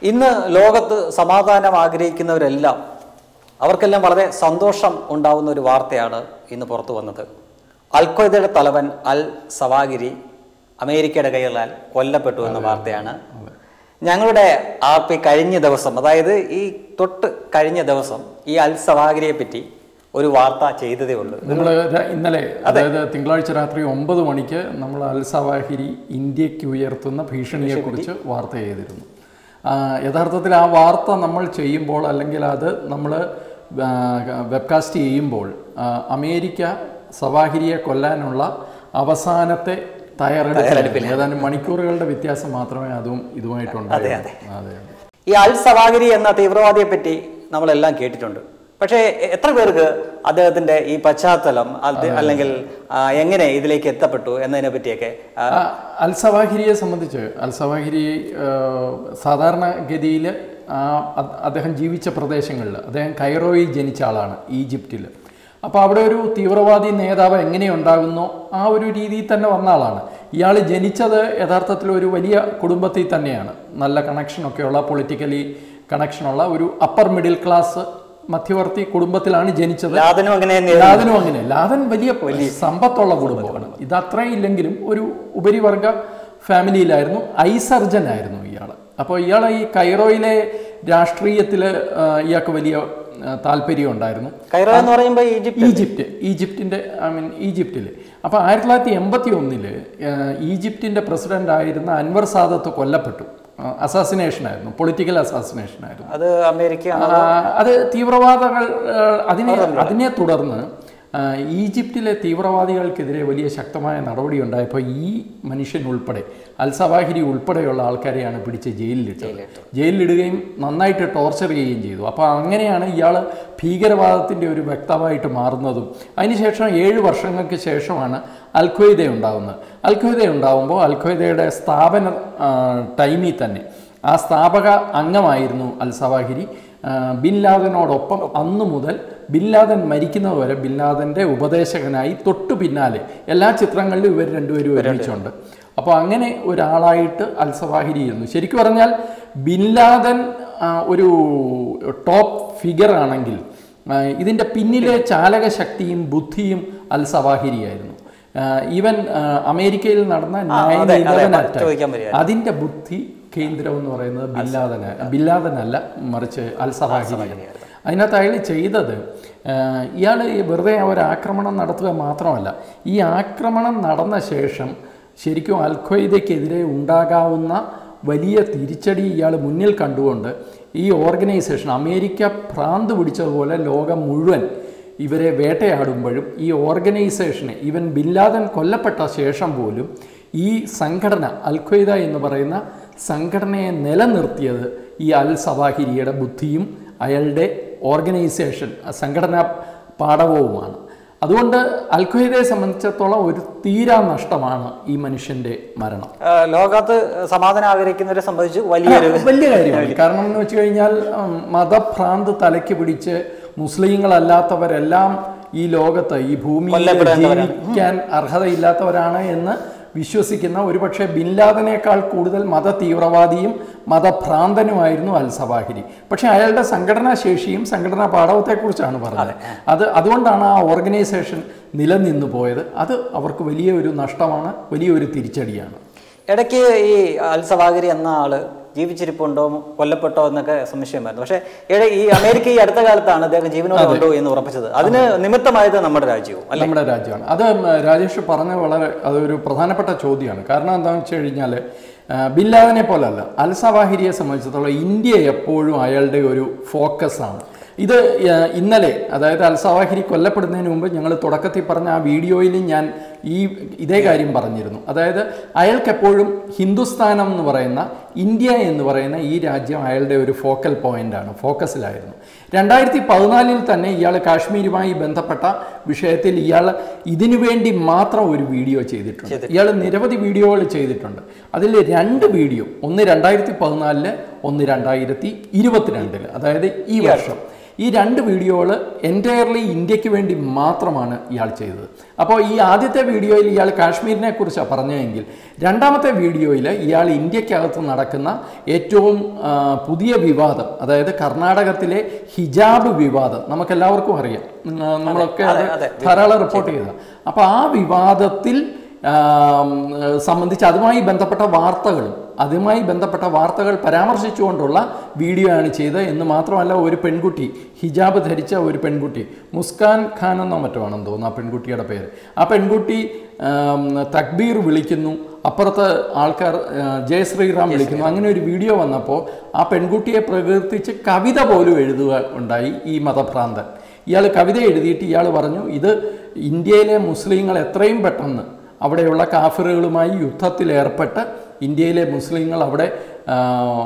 ഇന്ന് ലോകത്ത് സമാധാനം ആഗ്രഹിക്കുന്നവരെല്ലാം അവർക്കെല്ലാം വളരെ സന്തോഷം ഉണ്ടാവുന്ന ഒരു വാർത്തയാണ് ഇന്ന് പുറത്തു വന്നത് അൽഖ്വയ്ദയുടെ തലവൻ അൽ സവാഗിരി അമേരിക്കയുടെ കൈകളാൽ കൊല്ലപ്പെട്ടു എന്ന വാർത്തയാണ് ഞങ്ങളുടെ ആർ പി കഴിഞ്ഞ ദിവസം അതായത് ഈ തൊട്ട് കഴിഞ്ഞ ദിവസം ഈ അൽ സവാഗിരിയെ പറ്റി ഒരു വാർത്ത ചെയ്തതേ ഉള്ളൂ നമ്മൾ ഇന്നലെ അതായത് തിങ്കളാഴ്ച രാത്രി ഒമ്പത് മണിക്ക് നമ്മൾ അൽ സവാഹിരി ഇന്ത്യക്ക് ഉയർത്തുന്ന ഭീഷണിയെക്കുറിച്ച് വാർത്ത ചെയ്തിരുന്നു ആ, യഥാർത്ഥത്തിൽ ആ വാർത്ത നമ്മൾ ചെയ്യുമ്പോൾ അല്ലെങ്കിൽ അത് നമ്മൾ വെബ്കാസ്റ്റ് ചെയ്യുമ്പോൾ ആ, അമേരിക്ക സവാഹിരിയെ കൊല്ലാനുള്ള അവസാനത്തെ തയ്യാറെടുപ്പിൽ ഏതാനും മണിക്കൂറുകളുടെ വ്യത്യാസം മാത്രമേ അതും ഇതുമായിട്ടുണ്ടായിരുന്നു അതെ അതെ ഈ അൽ സവാഗിരി എന്ന തീവ്രവാദിയെ പറ്റി നമ്മളെല്ലാം കേട്ടിട്ടുണ്ട് പക്ഷേ എ- എത്ര പേർക്ക് അദ്ദേഹത്തിന്റെ ഈ പശ്ചാത്തലം അത് അല്ലെങ്കിൽ ആ, എങ്ങനെ ഇതിലേക്ക് എത്തപ്പെട്ടു എന്നതിനെ പറ്റിയൊക്കെ ആ, ആ, അൽ സവാഹിരിയെ സംബന്ധിച്ച് അൽ സവാഹിരി ആ, സാധാരണഗതിയിൽ ആ, അ- അദ്ദേഹം ജീവിച്ച പ്രദേശങ്ങളിൽ അദ്ദേഹം കൈറോയിൽ ജനിച്ച ആളാണ് ഈജിപ്തിൽ അപ്പോൾ അവിടെ ഒരു തീവ്രവാദി നേതാവ് എങ്ങനെയുണ്ടാകുന്നോ ആ ഒരു രീതിയിൽ തന്നെ വന്ന ആളാണ് ഇയാൾ ജനിച്ചത് യഥാർത്ഥത്തിൽ ഒരു വലിയ കുടുംബത്തിൽ തന്നെയാണ് നല്ല കണക്ഷനൊക്കെയുള്ള പൊളിറ്റിക്കലി കണക്ഷനുള്ള ഒരു അപ്പർ മിഡിൽ ക്ലാസ് മധ്യവർത്തി കുടുംബത്തിലാണ് ജനിച്ചത് ലാദനും അങ്ങനെ തന്നെ ലാദനും അങ്ങനെ ലാദൻ വലിയ സമ്പത്തുള്ള കുടുംബമാണ് ഇത് അത്രയും ഇല്ലെങ്കിലും ഒരു ഉപരിവർഗ ഫാമിലിയിലായിരുന്നു ഐ സർജൻ ആയിരുന്നു ഇയാൾ അപ്പോൾ ഇയാൾ ഈ കൈറോയിലെ രാഷ്ട്രീയത്തിൽ ഇയാൾക്ക് വലിയ ആ, താല്പര്യം ഉണ്ടായിരുന്നു കൈറോ എന്ന് പറയുമ്പോൾ ഈജിപ്ത് ഈജിപ്റ്റ് ഈജിപ്തിൻ്റെ ഐ മീൻ ഈജിപ്തിൽ അപ്പോൾ ആയിരത്തി തൊള്ളായിരത്തി എൺപത്തി ഒന്നില് ഈജിപ്തിൻ്റെ പ്രസിഡന്റ് ആയിരുന്ന അൻവർ സാദത്ത് കൊല്ലപ്പെട്ടു അസാസിനേഷൻ ആയിരുന്നു പൊളിറ്റിക്കൽ അസാസിനേഷൻ ആയിരുന്നു അത് അമേരിക്ക ആ, അത് തീവ്രവാദങ്ങൾ ആ, അതിനെ അതിനെ തുടർന്ന് ആ, ഈജിപ്തിലെ തീവ്രവാദികൾക്കെതിരെ വലിയ ശക്തമായ നടപടി ഉണ്ടായപ്പോൾ ഈ മനുഷ്യൻ ഉൾപ്പെടെ അൽ സവാഹിരി ഉൾപ്പെടെയുള്ള ആൾക്കാരെയാണ് പിടിച്ച് ജയിലിലിട്ടത് ജയിലിലിടുകയും നന്നായിട്ട് ടോർച്ചർ ചെയ്യുകയും ചെയ്തു അപ്പോൾ അങ്ങനെയാണ് ഇയാൾ ഭീകരവാദത്തിൻ്റെ ഒരു വ്യക്തമായിട്ട് മാറുന്നതും അതിനുശേഷം ഏഴ് വർഷങ്ങൾക്ക് ശേഷമാണ് അൽഖ്വയ്ദ ഉണ്ടാകുന്നത് അൽഖ്വയ്ദ ഉണ്ടാകുമ്പോൾ അൽഖ്വയ്ദയുടെ സ്ഥാപന ആ, ടൈമിൽ തന്നെ ആ സ്ഥാപക അംഗമായിരുന്നു അൽ സവാഹിരി ആ, ബിൻ ലാദനോടൊപ്പം അന്നു മുതൽ ബിൻ ലാദൻ മരിക്കുന്നത് വരെ ബിൻ ലാദൻ്റെ ഉപദേശകനായി തൊട്ടു പിന്നാലെ എല്ലാ ചിത്രങ്ങളിലും ഇവർ രണ്ടുപേരും ഒരുമിച്ചുണ്ട് അപ്പോൾ അങ്ങനെ ഒരാളായിട്ട് അൽ സവാഹിരി ഇരുന്നു ശരിക്കും പറഞ്ഞാൽ ബിൻ ലാദൻ ആ, ഒരു ടോപ്പ് ഫിഗർ ആണെങ്കിൽ ആ, ഇതിൻ്റെ പിന്നിലെ ചാലക ശക്തിയും ബുദ്ധിയും അൽ സവാഹിരിയായിരുന്നു ഈവൻ അമേരിക്കയിൽ നടന്ന നയൻ അതെ, ഇലവൻ അതെ, ചോദിക്കാൻ വരികയായിരുന്നു. അതിന്റെ ബുദ്ധി കേന്ദ്രം എന്ന് പറയുന്നത് ബില്ലാദന ബില്ലാദനല്ല മറിച്ച് അൽ സഹാഹിരി അതിനകത്ത് അയാൾ ചെയ്തത് ഇയാൾ വെറുതെ ഒരു ആക്രമണം നടത്തുക മാത്രമല്ല ഈ ആക്രമണം നടന്ന ശേഷം ശരിക്കും അൽ ഖ്വയ്ദയ്ക്കെതിരെ ഉണ്ടാകാവുന്ന വലിയ തിരിച്ചടി ഇയാൾ മുന്നിൽ കണ്ടുകൊണ്ട് ഈ ഓർഗനൈസേഷൻ അമേരിക്ക ഭ്രാന്ത് പിടിച്ചതുപോലെ ലോകം മുഴുവൻ ഇവരെ വേട്ടയാടുമ്പോഴും ഈ ഓർഗനൈസേഷനെ ഇവൻ ബില്ലാദൻ കൊല്ലപ്പെട്ട ശേഷം പോലും ഈ സംഘടന അൽ ഖ്വയ്ദ എന്ന് പറയുന്ന സംഘടനയെ നിലനിർത്തിയത് ഈ അൽ സവാഹിരിയുടെ ബുദ്ധിയും അയാളുടെ ഓർഗനൈസേഷൻ ആ സംഘടനാ പാഠവുമാണ് അതുകൊണ്ട് അൽ ഖ്വയ്ദയെ സംബന്ധിച്ചിടത്തോളം ഒരു തീരാ നഷ്ടമാണ് ഈ മനുഷ്യൻ്റെ മരണം ആ, ലോകത്ത് സമാധാനം ആഗ്രഹിക്കുന്നവരെ സംബന്ധിച്ച് വലിയൊരു വലിയ കാര്യമാണ് കാരണം എന്ന് വെച്ച് കഴിഞ്ഞാൽ ഉം, മതഭ്രാന്ത് തലയ്ക്ക് പിടിച്ച് മുസ്ലിങ്ങളല്ലാത്തവരെല്ലാം ഈ ലോകത്ത് ഈ ഭൂമിയിൽ കൊല്ലപ്പെടേണ്ടവരാണ്. ജീവിക്കാൻ അർഹതയില്ലാത്തവരാണ് എന്ന് വിശ്വസിക്കുന്ന ഒരുപക്ഷെ ബിൻലാദനേക്കാൾ കൂടുതൽ മത തീവ്രവാദിയും മതഭ്രാന്തനുമായിരുന്നു അൽ സവാഹിരി പക്ഷെ അയാളുടെ സംഘടനാ ശേഷിയും സംഘടനാ പാഠവത്തെക്കുറിച്ചാണ് പറഞ്ഞത് അത് അതുകൊണ്ടാണ് ആ ഓർഗനൈസേഷൻ നിലനിന്നു പോയത് അത് അവർക്ക് വലിയ ഒരു നഷ്ടമാണ് വലിയൊരു തിരിച്ചടിയാണ് ഇടയ്ക്ക് ഈ അൽ സവാഗിരി എന്ന ആള് ജീവിച്ചിരിപ്പുണ്ടോ കൊല്ലപ്പെട്ടോ എന്നൊക്കെ സംശയമായിരുന്നു പക്ഷേ ഇട- ഈ അമേരിക്ക ഈ അടുത്ത കാലത്താണ് അദ്ദേഹം ജീവനോടെ ഉണ്ടോ എന്ന് ഉറപ്പിച്ചത് അതിന് നിമിത്തമായത് നമ്മുടെ രാജ്യവും അല്ലെ നമ്മുടെ രാജ്യമാണ് അത് ഉം, രാജേഷ് പറഞ്ഞ വളരെ അതൊരു പ്രധാനപ്പെട്ട ചോദ്യമാണ് കാരണം എന്താണെന്ന് വെച്ച് കഴിഞ്ഞാൽ ബില്ലാദിനെ പോലല്ല അൽ സവാഹിരിയെ സംബന്ധിച്ചിടത്തോളം ഇന്ത്യ എപ്പോഴും അയാളുടെ ഒരു ഫോക്കസാണ് ഇത് ആ, ഇന്നലെ അതായത് അൽ സവാഹിരി കൊല്ലപ്പെടുന്നതിന് മുമ്പ് ഞങ്ങൾ തുടക്കത്തിൽ പറഞ്ഞ ആ വീഡിയോയിൽ ഞാൻ ഈ ഇതേ കാര്യം പറഞ്ഞിരുന്നു അതായത് അയാൾക്ക് എപ്പോഴും ഹിന്ദുസ്ഥാനം എന്ന് പറയുന്ന ഇന്ത്യ എന്ന് പറയുന്ന ഈ രാജ്യം അയാളുടെ ഒരു ഫോക്കൽ പോയിന്റാണ് ഫോക്കസിലായിരുന്നു രണ്ടായിരത്തി പതിനാലിൽ തന്നെ ഇയാൾ കാശ്മീരുമായി ബന്ധപ്പെട്ട വിഷയത്തിൽ ഇയാൾ ഇതിനു വേണ്ടി മാത്രം ഒരു വീഡിയോ ചെയ്തിട്ടുണ്ട് ഇയാൾ നിരവധി വീഡിയോകൾ ചെയ്തിട്ടുണ്ട് അതിൽ രണ്ട് വീഡിയോ ഒന്ന് രണ്ടായിരത്തി പതിനാലില് ഒന്ന് രണ്ടായിരത്തി ഇരുപത്തിരണ്ടില് അതായത് ഈ വർഷം ഈ രണ്ട് വീഡിയോകൾ എൻറ്റയർലി ഇന്ത്യക്ക് വേണ്ടി മാത്രമാണ് ഇയാൾ ചെയ്തത് അപ്പോൾ ഈ ആദ്യത്തെ വീഡിയോയിൽ ഇയാൾ കാശ്മീരിനെ കുറിച്ചാണ് പറഞ്ഞതെങ്കിൽ രണ്ടാമത്തെ വീഡിയോയിൽ ഇയാൾ ഇന്ത്യക്കകത്ത് നടക്കുന്ന ഏറ്റവും ആ, പുതിയ വിവാദം അതായത് കർണാടകത്തിലെ ഹിജാബ് വിവാദം നമുക്കെല്ലാവർക്കും അറിയാം നിങ്ങ- നമ്മളൊക്കെ അത് അതെ, ധാരാളം റിപ്പോർട്ട് ചെയ്ത അപ്പോൾ ആ വിവാദത്തിൽ ആം, സംബന്ധിച്ച് അതുമായി ബന്ധപ്പെട്ട വാർത്തകളും അതുമായി ബന്ധപ്പെട്ട വാർത്തകൾ പരാമർശിച്ചുകൊണ്ടുള്ള വീഡിയോ ആണ് ചെയ്തത് എന്ന് മാത്രമല്ല ഒരു പെൺകുട്ടി ഹിജാബ് ധരിച്ച ഒരു പെൺകുട്ടി മുസ്കാൻ ഖാൻ എന്നോ മറ്റോ ആണെന്ന് തോന്നുന്നു ആ പെൺകുട്ടിയുടെ പേര് ആ പെൺകുട്ടി ആം, തക്ബീർ വിളിക്കുന്നു അപ്പുറത്ത് ആൾക്കാർ ആ, ജയ് ശ്രീറാം വിളിക്കുന്നു അങ്ങനെ ഒരു വീഡിയോ വന്നപ്പോൾ ആ പെൺകുട്ടിയെ പ്രകീർത്തിച്ച് കവിത പോലും എഴുതുക ഉണ്ടായി ഈ മതഭ്രാന്തൻ ഇയാൾ കവിത എഴുതിയിട്ട് ഇയാൾ പറഞ്ഞു ഇത് ഇന്ത്യയിലെ മുസ്ലിങ്ങൾ എത്രയും പെട്ടെന്ന് അവിടെയുള്ള കാഫിറുകളുമായി യുദ്ധത്തിൽ ഏർപ്പെട്ട് ഇന്ത്യയിലെ മുസ്ലിങ്ങൾ അവിടെ ആ,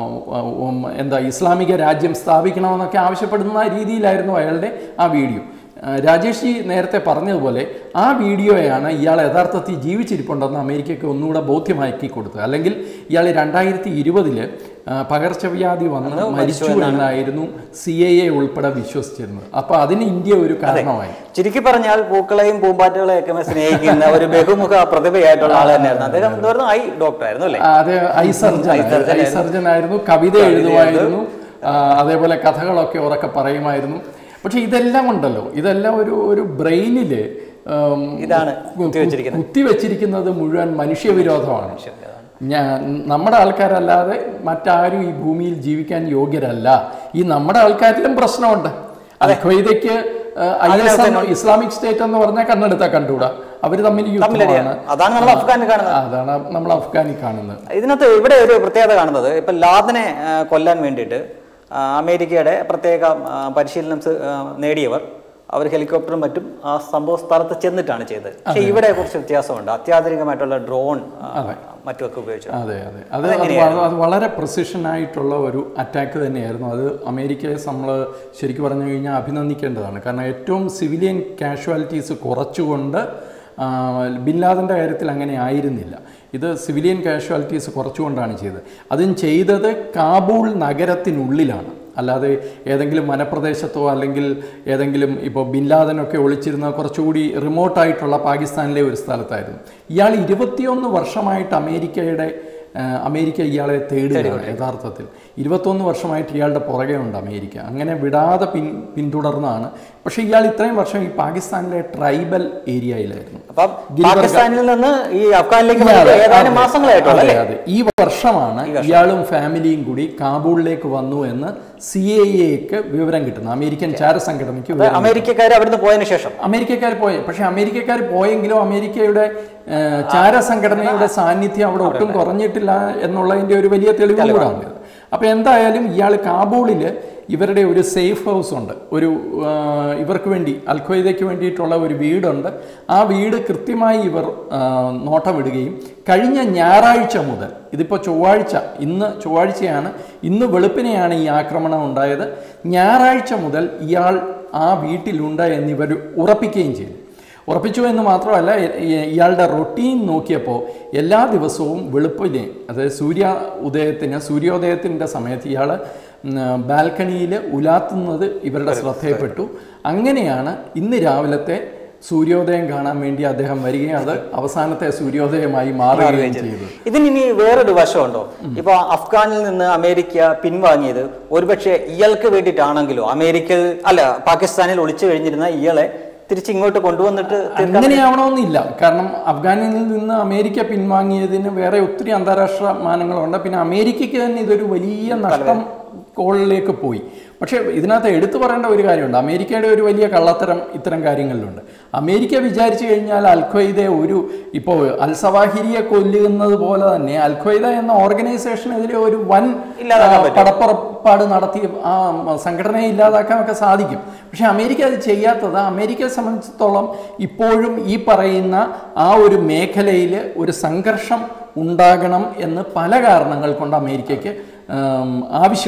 ഉം, എന്താ ഇസ്ലാമിക രാജ്യം സ്ഥാപിക്കണമെന്നൊക്കെ ആവശ്യപ്പെടുന്ന രീതിയിലായിരുന്നു അയാളുടെ ആ വീഡിയോ ആ, രാജേഷ് ജി നേരത്തെ പറഞ്ഞതുപോലെ ആ വീഡിയോയാണ് ഇയാൾ യഥാർത്ഥത്തിൽ ജീവിച്ചിരിപ്പുണ്ടെന്ന് അമേരിക്കയ്ക്ക് ഒന്നുകൂടെ ബോധ്യമാക്കി കൊടുത്തത് അല്ലെങ്കിൽ ഇയാൾ രണ്ടായിരത്തി ഇരുപതില് പകർച്ചവ്യാധി വന്ന് മരിച്ചു എന്നായിരുന്നു സി ഐ എ ഉൾപ്പെടെ വിശ്വസിച്ചിരുന്നത് അപ്പോൾ അതിന് ഇന്ത്യ ഒരു കാരണമായി ചുരുക്കി പറഞ്ഞാൽ പൂക്കളെയും പൂമ്പാറ്റകളെയും ഒക്കെ സ്നേഹിക്കുന്ന ഒരു ബഹുമുഖ പ്രതിഭയായിട്ടുള്ള ആൾ തന്നെയായിരുന്നു അദ്ദേഹം എന്തായിരുന്നു ഐ ഡോക്ടർ ആയിരുന്നു അല്ലേ ആ, അതെ ഐ സർജൻ ഐ സർജൻ ആയിരുന്നു കവിത എഴുതുമായിരുന്നു ആ, അതേപോലെ കഥകളൊക്കെ ഉറക്കെ പറയുമായിരുന്നു പക്ഷെ ഇതെല്ലാം ഉണ്ടല്ലോ ഇതെല്ലാം ഒരു ഒരു ബ്രെയിനില് ഉം, ഇതാണ് കു- കുത്തിവെച്ചിരിക്കുന്നത് മുഴുവൻ മനുഷ്യവിരോധമാണ് ഞാൻ നമ്മുടെ ആൾക്കാരല്ലാതെ മറ്റാരും ഈ ഭൂമിയിൽ ജീവിക്കാൻ യോഗ്യരല്ല ഈ നമ്മുടെ ആൾക്കാരിലും പ്രശ്നമുണ്ട് അൽഖ്വയ്ദയ്ക്ക് ഐ എസ് ഇസ്ലാമിക് സ്റ്റേറ്റ് എന്ന് പറഞ്ഞാൽ കണ്ണെടുത്താൽ കണ്ടുകൂടാ അവർ തമ്മിൽ യുദ്ധമാണ് അതാണ് നമ്മൾ അഫ്ഗാനിൽ കാണുന്നത് അതാണ് നമ്മൾ അഫ്ഗാനിൽ കാണുന്നത് ഇതിനകത്ത് ഇവിടെ ഒരു പ്രത്യേകത കാണുന്നത് ഇപ്പൊ ലാദനെ ആ, കൊല്ലാൻ വേണ്ടിയിട്ട് ആ, അമേരിക്കയുടെ പ്രത്യേക ആ, പരിശീലനം സ്- ആ, നേടിയവർ അവർ ഹെലികോപ്റ്ററും മറ്റും ആ സംഭവ സ്ഥലത്ത് ചെന്നിട്ടാണ് ചെയ്തത് പക്ഷേ ഇവിടെ കുറച്ച് വ്യത്യാസമുണ്ട് അത്യാധുനികമായിട്ടുള്ള ഡ്രോൺ മറ്റുമൊക്കെ ഉപയോഗിച്ചു അതെ അതെ അത് അത് വള- അത് വളരെ പ്രിസിഷൻ ആയിട്ടുള്ള ഒരു അറ്റാക്ക് തന്നെയായിരുന്നു അത് അമേരിക്കയെ നമ്മൾ ശരിക്കും പറഞ്ഞു കഴിഞ്ഞാൽ അഭിനന്ദിക്കേണ്ടതാണ് കാരണം ഏറ്റവും സിവിലിയൻ കാഷ്വാലിറ്റീസ് കുറച്ചുകൊണ്ട് ആ, ബിൻ ലാദൻ്റെ കാര്യത്തിൽ അങ്ങനെ ആയിരുന്നില്ല ഇത് സിവിലിയൻ കാഷ്വാലിറ്റീസ് കുറച്ചുകൊണ്ടാണ് ചെയ്തത് അതും ചെയ്തത് കാബൂൾ നഗരത്തിനുള്ളിലാണ് അല്ലാതെ ഏതെങ്കിലും വനപ്രദേശത്തോ അല്ലെങ്കിൽ ഏതെങ്കിലും ഇപ്പോൾ ബിൻ ലാദനൊക്കെ ഒളിച്ചിരുന്ന കുറച്ചുകൂടി റിമോട്ടായിട്ടുള്ള പാകിസ്ഥാനിലെ ഒരു സ്ഥലത്തായിരുന്നു ഇയാൾ ഇരുപത്തിയൊന്ന് വർഷമായിട്ട് അമേരിക്കയുടെ ആ, അമേരിക്ക ഇയാളെ തേടുകയാണ് യഥാർത്ഥത്തിൽ ഇരുപത്തൊന്ന് വർഷമായിട്ട് ഇയാളുടെ പുറകെ ഉണ്ട് അമേരിക്ക അങ്ങനെ വിടാതെ പിൻ പിന്തുടർന്നാണ് പക്ഷേ ഇയാൾ ഇത്രയും വർഷം ഈ പാകിസ്ഥാനിലെ ട്രൈബൽ ഏരിയയിലായിരുന്നു അപ്പം പാകിസ്ഥാനിൽ നിന്ന് ഈ അഫ്ഗാനിലേക്ക് വന്നത് ഏതാനും മാസങ്ങളായിട്ടുള്ള അതെ അതെ ഈ വർഷമാണ് ഇയാളും ഫാമിലിയും കൂടി കാബൂളിലേക്ക് വന്നു എന്ന് സി ഐ എക്ക് വിവരം കിട്ടുന്നു അമേരിക്കൻ ചാരസംഘടനയ്ക്ക് വിവരം അമേരിക്കക്കാർ അവിടുന്ന് പോയതിനു ശേഷം അമേരിക്കക്കാർ പോയി പക്ഷെ അമേരിക്കക്കാർ പോയെങ്കിലും അമേരിക്കയുടെ ആ, ചാരസംഘടനയുടെ സാന്നിധ്യം അവിടെ ഒട്ടും കുറഞ്ഞിട്ടില്ല എന്നുള്ളതിന്റെ ഒരു വലിയ തെളിവും കൂടാണ് ഇത് അപ്പോൾ എന്തായാലും ഇയാൾ കാബൂളിൽ ഇവരുടെ ഒരു സേഫ് ഹൗസ് ഉണ്ട് ഒരു ആ, ഇവർക്ക് വേണ്ടി അൽഖ്വയ്ദയ്ക്ക് വേണ്ടിയിട്ടുള്ള ഒരു വീടുണ്ട് ആ വീട് കൃത്യമായി ഇവർ ആ, നോട്ടമിടുകയും കഴിഞ്ഞ ഞായറാഴ്ച മുതൽ ഇതിപ്പോൾ ചൊവ്വാഴ്ച ഇന്ന് ചൊവ്വാഴ്ചയാണ് ഇന്ന് വെളുപ്പിനെയാണ് ഈ ആക്രമണം ഉണ്ടായത് ഞായറാഴ്ച മുതൽ ഇയാൾ ആ വീട്ടിലുണ്ട് എന്നിവർ ഉറപ്പിക്കുകയും ചെയ്തു ഉറപ്പിച്ചു എന്ന് മാത്രമല്ല ഇ- ഇ- ഇയാളുടെ റൊട്ടീൻ നോക്കിയപ്പോൾ എല്ലാ ദിവസവും വെളുപ്പിനെ അതായത് സൂര്യ ഉദയത്തിന് സൂര്യോദയത്തിൻ്റെ സമയത്ത് ഇയാൾ ബാൽക്കണിയിൽ ഉലാത്തുന്നത് ഇവരുടെ ശ്രദ്ധയിൽപ്പെട്ടു അങ്ങനെയാണ് ഇന്ന് രാവിലത്തെ സൂര്യോദയം കാണാൻ വേണ്ടി അദ്ദേഹം വരികയും അത് അവസാനത്തെ സൂര്യോദയമായി മാറുകയും ചെയ്തു ഇതിന് ഇനി വേറൊരു വശമുണ്ടോ ഇപ്പൊ അഫ്ഗാനിൽ നിന്ന് അമേരിക്ക പിൻവാങ്ങിയത് ഒരുപക്ഷെ ഇയാൾക്ക് വേണ്ടിയിട്ടാണെങ്കിലോ അമേരിക്ക അല്ല പാകിസ്ഥാനിൽ ഒളിച്ചു കഴിഞ്ഞിരുന്ന ഇയാളെ തിരിച്ച് ഇങ്ങോട്ട് കൊണ്ടുവന്നിട്ട് തീർക്കാൻ അങ്ങനെയാവണമെന്നില്ല കാരണം അഫ്ഗാനിൽ നിന്ന് അമേരിക്ക പിൻവാങ്ങിയതിന് വേറെ ഒത്തിരി അന്താരാഷ്ട്ര മാനങ്ങളുണ്ട് പിന്നെ അമേരിക്കയ്ക്ക് തന്നെ ഇതൊരു വലിയ നഷ്ടം കോളിലേക്ക് പോയി പക്ഷേ ഇതിനകത്ത് എടുത്തു പറയേണ്ട ഒരു കാര്യമുണ്ട് അമേരിക്കയുടെ ഒരു വലിയ കള്ളത്തരം ഇത്തരം കാര്യങ്ങളിലുണ്ട് അമേരിക്ക വിചാരിച്ചു കഴിഞ്ഞാൽ അൽഖ്വയ്ദ ഒരു ഇപ്പോൾ അൽ സവാഹിരിയെ കൊല്ലുന്നത് പോലെ തന്നെ അൽഖ്വയ്ദ എന്ന ഓർഗനൈസേഷനെതിരെ ഒരു വൻ ഇല്ലാതാക്കാൻ ആ, പടപ്പുറപ്പാട് നടത്തി ആ സംഘടനയെ ഇല്ലാതാക്കാനൊക്കെ സാധിക്കും പക്ഷെ അമേരിക്ക അത് ചെയ്യാത്തത് അമേരിക്കയെ സംബന്ധിച്ചിടത്തോളം ഇപ്പോഴും ഈ പറയുന്ന ആ ഒരു മേഖലയിൽ ഒരു സംഘർഷം ഉണ്ടാകണം എന്ന് പല കാരണങ്ങൾ കൊണ്ട് അമേരിക്കയ്ക്ക് ഉം, ആവശ്യമുണ്ട്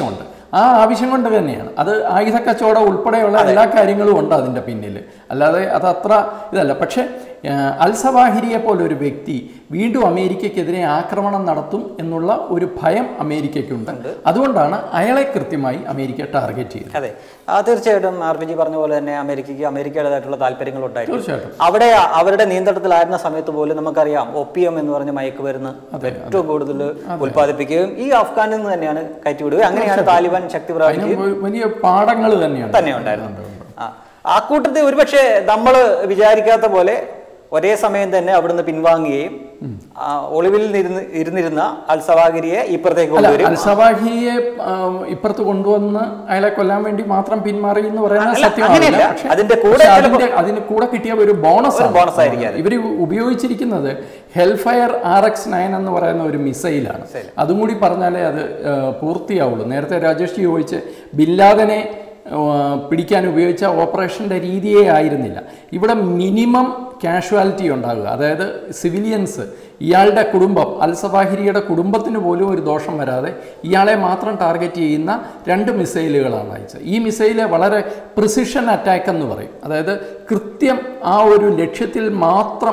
ആ ആവശ്യം കൊണ്ട് തന്നെയാണ് അത് ആയുധ കച്ചവടം ഉൾപ്പെടെയുള്ള എല്ലാ കാര്യങ്ങളും ഉണ്ട് അതിൻ്റെ പിന്നിൽ അല്ലാതെ അത് അത്ര ഇതല്ല പക്ഷേ ആ, അൽ സവാഹിരിയെ പോലെ ഒരു വ്യക്തി വീണ്ടും അമേരിക്കയ്ക്കെതിരെ ആക്രമണം നടത്തും എന്നുള്ള ഒരു ഭയം അമേരിക്കയ്ക്കുണ്ട് അതുകൊണ്ടാണ് അയാളെ കൃത്യമായി അമേരിക്ക ടാർഗറ്റ് ചെയ്തത് അതെ ആ തീർച്ചയായിട്ടും ആർ പി ജി പറഞ്ഞ പോലെ തന്നെ അമേരിക്കയ്ക്ക് അമേരിക്കയുടേതായിട്ടുള്ള താല്പര്യങ്ങൾ ഉണ്ടായിരുന്നു തീർച്ചയായിട്ടും അവിടെ അവരുടെ നിയന്ത്രണത്തിലായിരുന്ന സമയത്ത് പോലും നമുക്കറിയാം ഒപ്പിയം എന്ന് പറഞ്ഞ മയക്കുമരുന്ന് ഏറ്റവും കൂടുതൽ ഉൽപ്പാദിപ്പിക്കുകയും ഈ അഫ്ഗാനിൽ നിന്ന് തന്നെയാണ് കയറ്റിവിടുകയും അങ്ങനെയാണ് താലിബാൻ ശക്തി പ്രാപിക്കുകയും അതിന് വലിയ പാഠങ്ങൾ തന്നെയാണ് തന്നെ ഉണ്ടായിരുന്നു ആ ആ കൂട്ടത്തിൽ ഒരുപക്ഷെ നമ്മൾ വിചാരിക്കാത്ത പോലെ ഒരേ സമയം തന്നെ അവിടുന്ന് പിൻവാങ്ങുകയും ആ, ഒളിവിൽ ഇരുന്ന് ഇരുന്നിരുന്ന അൽ സവാഗിരിയെ ഇപ്പുറത്തേക്ക് കൊണ്ടുവരും അൽസവാഹിയെ ഇപ്പുറത്ത് കൊണ്ടുവന്ന് അയാളെ കൊല്ലാൻ വേണ്ടി മാത്രം പിന്മാറി എന്ന് പറയുന്നത് അല്ല, സത്യമാവില്ല അങ്ങനെയല്ല. പക്ഷേ- അതിന്റെ കൂടെ പക്ഷേ അതിന്റെ അതിന് കൂടെ കിട്ടിയ ഒരു ബോണസ് bonus ആയിരിക്കും അത്. ഇവർ ഉപയോഗിച്ചിരിക്കുന്നത് ഹെൽഫയർ ആർ എക്സ് നയൻ എന്ന് പറയുന്ന ഒരു മിസൈലാണ് അതും കൂടി പറഞ്ഞാലേ അത് ആ, പൂർത്തിയാവുള്ളൂ നേരത്തെ രാജേഷ് ചോദിച്ച് ബില്ലാദനെ ആ, പിടിക്കാൻ ഉപയോഗിച്ച ഓപ്പറേഷൻ്റെ രീതിയേ ആയിരുന്നില്ല ഇവിടെ മിനിമം കാഷ്വാലിറ്റി ഉണ്ടാകുക അതായത് സിവിലിയൻസ് ഇയാളുടെ കുടുംബം അൽ സവാഹിരിയുടെ കുടുംബത്തിന് പോലും ഒരു ദോഷം വരാതെ ഇയാളെ മാത്രം ടാർഗറ്റ് ചെയ്യുന്ന രണ്ട് മിസൈലുകളാണ് അയച്ചത് ഈ മിസൈല് വളരെ പ്രിസിഷൻ അറ്റാക്ക് എന്ന് പറയും അതായത് കൃത്യം ആ ഒരു ലക്ഷ്യത്തിൽ മാത്രം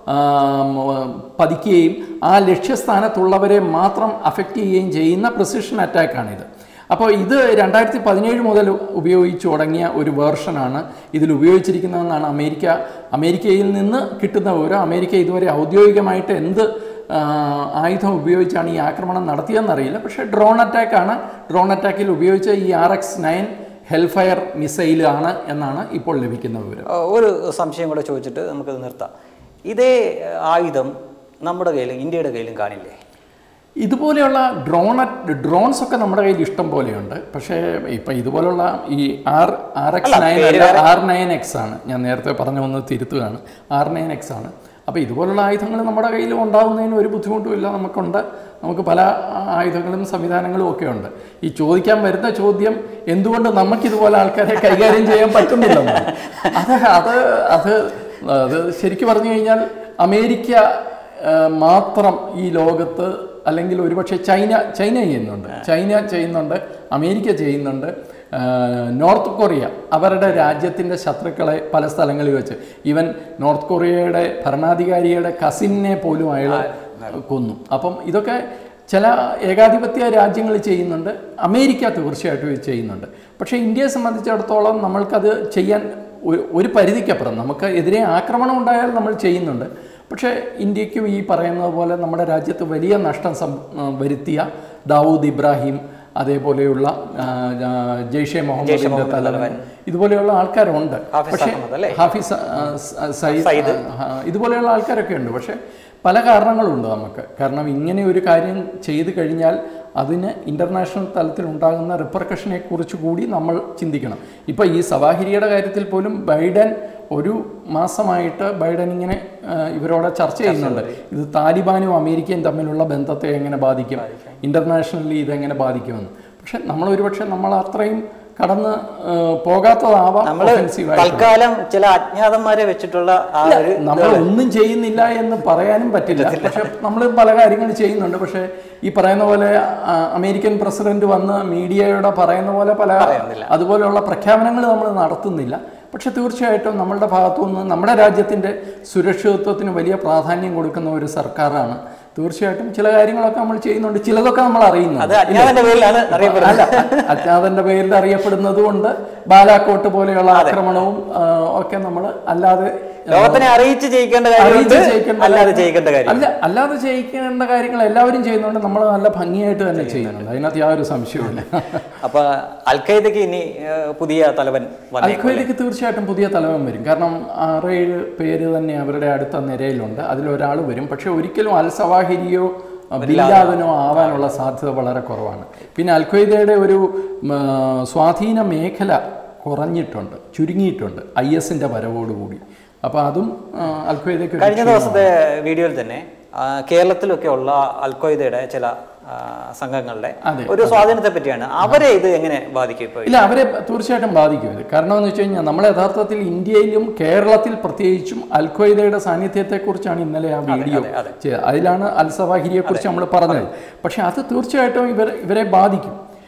ആം, പതിക്കുകയും ആ ലക്ഷ്യസ്ഥാനത്തുള്ളവരെ മാത്രം അഫക്റ്റ് ചെയ്യുകയും ചെയ്യുന്ന പ്രിസിഷൻ അറ്റാക്കാണിത് അപ്പോൾ ഇത് രണ്ടായിരത്തി പതിനേഴ് മുതൽ ഉപയോഗിച്ചു തുടങ്ങിയ ഒരു വേർഷനാണ് ഇതിൽ ഉപയോഗിച്ചിരിക്കുന്നതെന്നാണ് അമേരിക്ക അമേരിക്കയിൽ നിന്ന് കിട്ടുന്ന വിവരം അമേരിക്ക ഇതുവരെ ഔദ്യോഗികമായിട്ട് എന്ത് ആ, ആയുധം ഉപയോഗിച്ചാണ് ഈ ആക്രമണം നടത്തിയതെന്നറിയില്ല പക്ഷേ ഡ്രോൺ അറ്റാക്കാണ് ഡ്രോൺ അറ്റാക്കിൽ ഉപയോഗിച്ച ഈ ആർ എക്സ് നയൻ ഹെൽഫയർ മിസൈലാണ് എന്നാണ് ഇപ്പോൾ ലഭിക്കുന്ന വിവരം ആ, ഒരു സംശയം കൂടെ ചോദിച്ചിട്ട് നമുക്കത് നിർത്താം ഇതേ ആയുധം നമ്മുടെ കയ്യിലും ഇന്ത്യയുടെ കയ്യിലും കാണില്ലേ ഇതുപോലെയുള്ള ഡ്രോൺ ഡ്രോൺസ് ഒക്കെ നമ്മുടെ കയ്യിൽ ഇഷ്ടം പോലെയുണ്ട് പക്ഷേ ഇപ്പം ഇതുപോലുള്ള ഈ ആർ ആർ എക്സ് നയൻ അല്ല ആർ നയൻ എക്സ് ആണ് ഞാൻ നേരത്തെ പറഞ്ഞ ഒന്ന് തിരുത്തുകയാണ് ആർ നയൻ എക്സ് ആണ് അപ്പോൾ ഇതുപോലുള്ള ആയുധങ്ങൾ നമ്മുടെ കയ്യിൽ ഉണ്ടാകുന്നതിന് ഒരു ബുദ്ധിമുട്ടുമില്ല നമുക്കുണ്ട് നമുക്ക് പല ആയുധങ്ങളും സംവിധാനങ്ങളും ഒക്കെ ഉണ്ട് ഈ ചോദിക്കാൻ വരുന്ന ചോദ്യം എന്തുകൊണ്ട് നമുക്കിതുപോലെ ആൾക്കാരെ കൈകാര്യം ചെയ്യാൻ പറ്റുന്നില്ലെന്നാണ് അത് അത് അത് അത് ശരിക്കും പറഞ്ഞു കഴിഞ്ഞാൽ അമേരിക്ക ആ, മാത്രം ഈ ലോകത്ത് അല്ലെങ്കിൽ ഒരുപക്ഷെ ചൈന ചൈന ചെയ്യുന്നുണ്ട് ചൈന ചെയ്യുന്നുണ്ട് അമേരിക്ക ചെയ്യുന്നുണ്ട് ആ, നോർത്ത് കൊറിയ അവരുടെ രാജ്യത്തിൻ്റെ ശത്രുക്കളെ പല സ്ഥലങ്ങളിൽ വെച്ച് ഈവൻ നോർത്ത് കൊറിയയുടെ ഭരണാധികാരിയുടെ കസിനെ പോലും അയാൾ കൊന്നു അപ്പം ഇതൊക്കെ ചില ഏകാധിപത്യ രാജ്യങ്ങൾ ചെയ്യുന്നുണ്ട് അമേരിക്ക തീർച്ചയായിട്ടും ഇത് ചെയ്യുന്നുണ്ട് പക്ഷേ ഇന്ത്യയെ സംബന്ധിച്ചിടത്തോളം നമ്മൾക്കത് ചെയ്യാൻ ഒരു ഒരു പരിധിക്കപ്പുറം നമുക്ക് എതിരെ ആക്രമണം ഉണ്ടായാൽ നമ്മൾ ചെയ്യുന്നുണ്ട് പക്ഷേ ഇന്ത്യക്കും ഈ പറയുന്നത് പോലെ നമ്മുടെ രാജ്യത്ത് വലിയ നഷ്ടം സം ആ, വരുത്തിയ ദാവൂദ് ഇബ്രാഹിം അതേപോലെയുള്ള ആ, ആ, ജെയ്ഷെ മുഹമ്മദിന്റെ തലവൻ ഇതുപോലെയുള്ള ആൾക്കാരുണ്ട് ഹാഫിസ് പക്ഷേ അഹമ്മദ് അല്ലേ? ഹാഫിസ് ആ, സ- സയ്യിദ് ആ, ഇതുപോലെയുള്ള ആൾക്കാരൊക്കെ ഉണ്ട് പക്ഷേ പല കാരണങ്ങളുണ്ട് നമുക്ക് കാരണം ഇങ്ങനെ ഒരു കാര്യം ചെയ്തു കഴിഞ്ഞാൽ അതിന് ഇൻ്റർനാഷണൽ തലത്തിൽ ഉണ്ടാകുന്ന റിപ്പർക്കഷനെ കുറിച്ച് കൂടി നമ്മൾ ചിന്തിക്കണം ഇപ്പോൾ ഈ സവാഹിരിയുടെ കാര്യത്തിൽ പോലും ബൈഡൻ ഒരു മാസമായിട്ട് ബൈഡൻ ഇങ്ങനെ ആ, ഇവരോട് ചർച്ച ചെയ്യുന്നുണ്ട് ഇത് താലിബാനും അമേരിക്കയും തമ്മിലുള്ള ബന്ധത്തെ എങ്ങനെ ബാധിക്കും ഇൻ്റർനാഷണലി ഇതെങ്ങനെ ബാധിക്കുമെന്ന് പക്ഷെ നമ്മൾ ഒരുപക്ഷെ നമ്മൾ അത്രയും കടന്ന് ആ, പോകാത്തതാവാം നമ്മള് offensive ആയിട്ട്. തൽക്കാലം ചില അജ്ഞാതന്മാരെ വെച്ചിട്ടുള്ള ആ ഒരു നമ്മൾ ഒന്നും ചെയ്യുന്നില്ല എന്ന് പറയാനും പറ്റില്ല പക്ഷെ നമ്മൾ പല കാര്യങ്ങൾ ചെയ്യുന്നുണ്ട് പക്ഷെ ഈ പറയുന്ന പോലെ ആ, അമേരിക്കൻ പ്രസിഡന്റ് വന്ന് മീഡിയയുടെ പറയുന്ന പോലെ പല അതുപോലെയുള്ള പ്രഖ്യാപനങ്ങൾ നമ്മൾ നടത്തുന്നില്ല പക്ഷെ തീർച്ചയായിട്ടും നമ്മളുടെ ഭാഗത്തുനിന്ന് നമ്മുടെ രാജ്യത്തിൻ്റെ സുരക്ഷിതത്വത്തിന് വലിയ പ്രാധാന്യം കൊടുക്കുന്ന ഒരു സർക്കാരാണ് തീർച്ചയായിട്ടും ചില കാര്യങ്ങളൊക്കെ നമ്മൾ ചെയ്യുന്നുണ്ട് ചിലതൊക്കെ നമ്മൾ അത് അറിയുന്നുണ്ട് അജ്ഞാതന്റെ പേരിലാണ് അറിയപ്പെടുന്നത് അല്ല അജ്ഞാതന്റെ പേരിൽ അറിയപ്പെടുന്നത് കൊണ്ട് ബാലാക്കോട്ട് പോലെയുള്ള ആക്രമണവും ആ, ഒക്കെ നമ്മൾ അല്ലാതെ ലോകത്തിനെ അറിയിച്ച് ചെയ്യിക്കേണ്ട അറിയിച്ച് കാര്യമുണ്ട് ചെയ്യിക്കേണ്ട അല്ലാതെ കാര്യം- ചെയ്യിക്കേണ്ട കാര്യം അല്ല അല്ലാതെ ചെയ്യിക്കേണ്ട കാര്യങ്ങൾ എല്ലാവരും ചെയ്യുന്നുണ്ട് നമ്മൾ നല്ല ഭംഗിയായിട്ട് തന്നെ ചെയ്യുന്നുണ്ട് അതിനകത്ത് യാതൊരു സംശയവുമില്ല അപ്പൊ അൽഖയ്ദയ്ക്ക് ഇനി ഏഹ്, പുതിയ തലവൻ വന്നേ അൽഖയ്ദയ്ക്ക് തീർച്ചയായിട്ടും പുതിയ തലവൻ വരും കാരണം ആറേഴ് പേര് തന്നെ അവരുടെ അടുത്ത നിരയിലുണ്ട് അതിലൊരാൾ വരും പക്ഷെ ഒരിക്കലും അൽ സവാഹിരിയോ ബില്ലാദനോ ആവാനുള്ള സാധ്യത വളരെ കുറവാണ് പിന്നെ അൽഖയ്ദയുടെ ഒരു ഉം, ആ, സ്വാധീന മേഖല കുറഞ്ഞിട്ടുണ്ട് ചുരുങ്ങിയിട്ടുണ്ട് ഐ എസിൻ്റെ വരവോടുകൂടി അപ്പോൾ അതും അൽഖയ്ദയ്ക്ക് ഒരു കഴിഞ്ഞ ദിവസത്തെ വീഡിയോയിൽ തന്നെ ആ, കേരളത്തിലൊക്കെ ഉള്ള അൽഖയ്ദയുടെ ചില ആ, സംഘങ്ങളുടെ അതെ, ഒരു സ്വാധീനത്തെ പറ്റിയാണ് അവരെ ഇത് എങ്ങനെ ബാധിക്കും ഇപ്പൊ ഇല്ല അവരെ തീർച്ചയായിട്ടും ബാധിക്കും ഇത് കാരണം എന്ന് വെച്ച് കഴിഞ്ഞാൽ നമ്മൾ യഥാർത്ഥത്തിൽ ഇന്ത്യയിലും കേരളത്തിൽ പ്രത്യേകിച്ചും അൽഖ്വയ്ദയുടെ സാന്നിധ്യത്തെക്കുറിച്ചാണ് ഇന്നലെ ആ വീഡിയോ അതെ. ചെയ്തത് അതിലാണ് അൽ സവാഹിരിയെ കുറിച്ച് നമ്മൾ പറഞ്ഞത് പക്ഷെ അത് തീർച്ചയായിട്ടും ഇവർ ഇവരെ ബാധിക്കും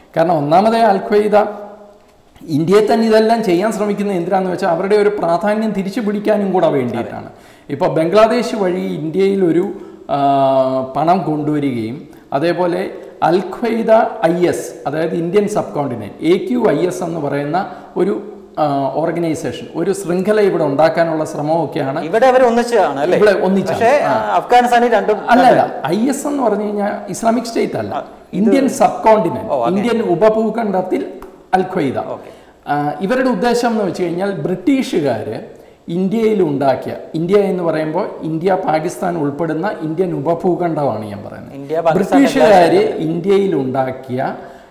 കാരണം ഒന്നാമതേ അൽ ഖ്വയ്ദ ഇന്ത്യയെ തന്നെ ഇതെല്ലാം ചെയ്യാൻ ശ്രമിക്കുന്നത് എന്തിനാന്ന് വെച്ചാൽ അവരുടെ ഒരു പ്രാധാന്യം തിരിച്ചു പിടിക്കാനും കൂടെ വേണ്ടിയിട്ടാണ് ഇപ്പോൾ ബംഗ്ലാദേശ് വഴി ഇന്ത്യയിൽ ഒരു ആ, പണം കൊണ്ടുവരികയും അതേപോലെ അൽ ഖ്വയ്ദ ഐ എസ് അതായത് Indian subcontinent A Q I S എന്ന് പറയുന്ന ഒരു ഓർഗനൈസേഷൻ ഒരു ശൃംഖല ഇവിടെ ഉണ്ടാക്കാനുള്ള ശ്രമമൊക്കെയാണ് ഇവിടെ അവർ ഒന്നിച്ചാണ് അല്ലേ ഇവിടെ ഒന്നിച്ചാണ്. പക്ഷേ അഫ്ഗാനിസ്ഥാനിൽ രണ്ടും അല്ല അല്ല ഐ എസ് എന്ന് പറഞ്ഞു കഴിഞ്ഞാൽ ഇസ്ലാമിക് സ്റ്റേറ്റ് അല്ല ഇന്ത്യൻ സബ് കോണ്ടിനെന്റ് ഇന്ത്യൻ ഉപഭൂഖണ്ഡത്തിൽ അൽ ഖ്വയ്ദ ആ, ഇവരുടെ ഉദ്ദേശം എന്ന് വെച്ച് കഴിഞ്ഞാൽ ബ്രിട്ടീഷുകാർ ഇന്ത്യയിൽ ഉണ്ടാക്കിയ ഇന്ത്യ എന്ന് പറയുമ്പോൾ ഇന്ത്യ പാകിസ്ഥാൻ ഉൾപ്പെടുന്ന ഇന്ത്യൻ ഉപഭൂഖണ്ഡമാണ് ഞാൻ പറയുന്നത് ഇന്ത്യ പാകിസ്ഥാൻ ബ്രിട്ടീഷുകാർ ഇന്ത്യയിൽ ഉണ്ടാക്കിയ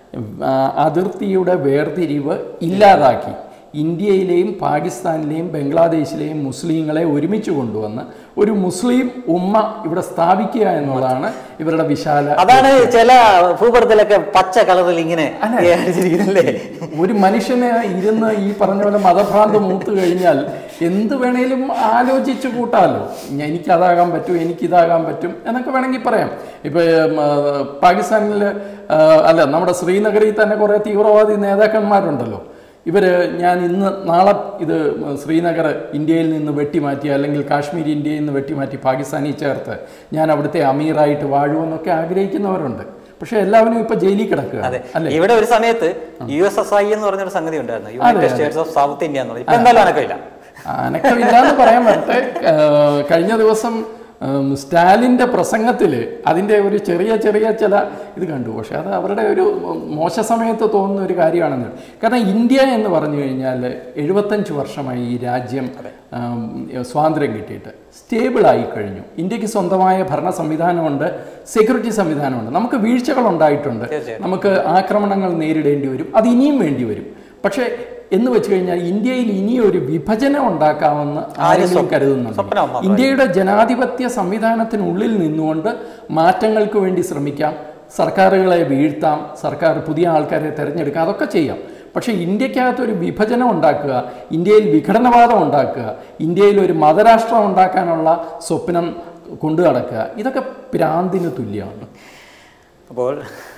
ആ, അതിർത്തിയുടെ വേർതിരിവ് ഇല്ലാതാക്കി ഇന്ത്യയിലെയും പാകിസ്ഥാനിലെയും ബംഗ്ലാദേശിലെയും മുസ്ലിങ്ങളെ ഒരുമിച്ച് കൊണ്ടുവന്ന് ഒരു മുസ്ലിം ഉമ്മ ഇവിടെ സ്ഥാപിക്കുക എന്നുള്ളതാണ് ഇവരുടെ വിശാല അതാണ് ചില ഭൂപടത്തിലൊക്കെ പച്ച കളറിൽ ഇങ്ങനെ അടിച്ചിരിക്കുന്നല്ലേ ഒരു മനുഷ്യന് ഇരുന്ന് ഈ പറഞ്ഞ പോലെ മതഭ്രാന്ത് മൂത്ത് കഴിഞ്ഞാൽ എന്ത് വേണേലും ആലോചിച്ച് കൂട്ടാമല്ലോ ഞാൻ എനിക്കതാകാൻ പറ്റും എനിക്കിതാകാൻ പറ്റും എന്നൊക്കെ വേണമെങ്കിൽ പറയാം ഇപ്പോൾ പാകിസ്ഥാനിൽ അല്ല നമ്മുടെ ശ്രീനഗറിൽ തന്നെ കുറേ തീവ്രവാദി നേതാക്കന്മാരുണ്ടല്ലോ ഇവർ ഞാൻ ഇന്ന് നാളെ ഇത് ശ്രീനഗർ ഇന്ത്യയിൽ നിന്ന് വെട്ടിമാറ്റി അല്ലെങ്കിൽ കാശ്മീർ ഇന്ത്യയിൽ നിന്ന് വെട്ടിമാറ്റി പാകിസ്ഥാനിൽ ചേർത്ത് ഞാൻ അവിടുത്തെ അമീറായിട്ട് വാഴുമെന്നൊക്കെ ആഗ്രഹിക്കുന്നവരുണ്ട് പക്ഷേ എല്ലാവരും ഇപ്പോൾ ജയിലിൽ കിടക്കുക അല്ലേ ഇവിടെ ഒരു സമയത്ത് യു എസ് എസ് ഐ എന്ന് പറഞ്ഞൊരു സംഗതി ഉണ്ടായിരുന്നു United States of South India എന്ന് പറഞ്ഞത് ഇപ്പൊ എന്തായാലും അനക്കമില്ല അനക്കമില്ലാന്ന് പറയാൻ പറ്റേ കഴിഞ്ഞ ദിവസം ഉം, സ്റ്റാലിൻ്റെ പ്രസംഗത്തിൽ അതിൻ്റെ ഒരു ചെറിയ ചെറിയ ചില ഇത് കണ്ടു പക്ഷെ അത് അവരുടെ ഒരു മോശ സമയത്ത് തോന്നുന്ന ഒരു കാര്യമാണെന്ന് കാരണം ഇന്ത്യ എന്ന് പറഞ്ഞു കഴിഞ്ഞാൽ എഴുപത്തഞ്ച് വർഷമായി ഈ രാജ്യം ഉം, സ്വാതന്ത്ര്യം കിട്ടിയിട്ട് സ്റ്റേബിളായി കഴിഞ്ഞു ഇന്ത്യക്ക് സ്വന്തമായ ഭരണ സംവിധാനമുണ്ട് സെക്യൂരിറ്റി സംവിധാനമുണ്ട് നമുക്ക് വീഴ്ചകൾ ഉണ്ടായിട്ടുണ്ട് നമുക്ക് ആക്രമണങ്ങൾ നേരിടേണ്ടി വരും അത് ഇനിയും വേണ്ടി വരും പക്ഷേ എന്ന് വെച്ച് കഴിഞ്ഞാൽ ഇന്ത്യയിൽ ഇനിയൊരു വിഭജനം ഉണ്ടാക്കാമെന്ന് ആരെങ്കിലും കരുതുന്നുണ്ട് സ്വപ്നം മാത്രം. ഇന്ത്യയുടെ ജനാധിപത്യ സംവിധാനത്തിനുള്ളിൽ നിന്നുകൊണ്ട് മാറ്റങ്ങൾക്ക് വേണ്ടി ശ്രമിക്കാം സർക്കാരുകളെ വീഴ്ത്താം സർക്കാർ പുതിയ ആൾക്കാരെ തിരഞ്ഞെടുക്കാം അതൊക്കെ ചെയ്യാം പക്ഷേ ഇന്ത്യക്കകത്ത് ഒരു വിഭജനം ഉണ്ടാക്കുക ഇന്ത്യയിൽ വിഘടനവാദം ഉണ്ടാക്കുക ഇന്ത്യയിൽ ഒരു മതരാഷ്ട്രം ഉണ്ടാക്കാനുള്ള സ്വപ്നം കൊണ്ടു നടക്കുക ഇതൊക്കെ പ്രാന്തിന് തുല്യമാണ് അപ്പോൾ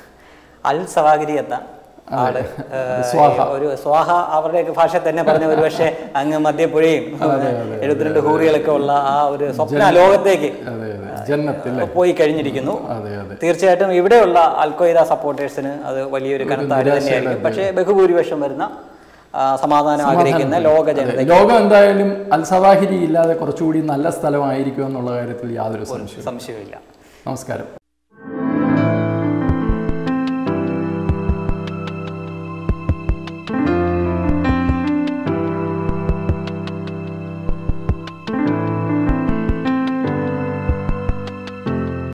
അൽ സവാഗിരി എന്ന ആള് ഏഹ്, സ്വാഹ. ഒരു സ്വാഹ അവരുടെയൊക്കെ ഭാഷ തന്നെ പറഞ്ഞ ഒരു പക്ഷേ അങ്ങ് മധ്യപ്പുഴയും എഴുപത്തിരണ്ട് ഹൂറികളൊക്കെ ഉള്ള ആ ഒരു സ്വപ്ന ലോകത്തേക്ക് അതെ അതെ ജന്നത്തിൽ പോയി കഴിഞ്ഞിരിക്കുന്നു അതെ അതെ തീർച്ചയായിട്ടും ഇവിടെയുള്ള അൽഖ്വയ്ദ സപ്പോർട്ടേഴ്സിന് അത് വലിയൊരു കനത്ത അടി തന്നെയായിരിക്കും പക്ഷേ ബഹുഭൂരിപക്ഷം വരുന്ന ആ, സമാധാനം ആഗ്രഹിക്കുന്ന ലോക ജനത ലോകം എന്തായാലും അൽസവാഹിരി ഇല്ലാതെ കുറച്ചുകൂടി നല്ല സ്ഥലമായിരിക്കും എന്നുള്ള കാര്യത്തിൽ യാതൊരു സംശയവും സംശയമില്ല നമസ്കാരം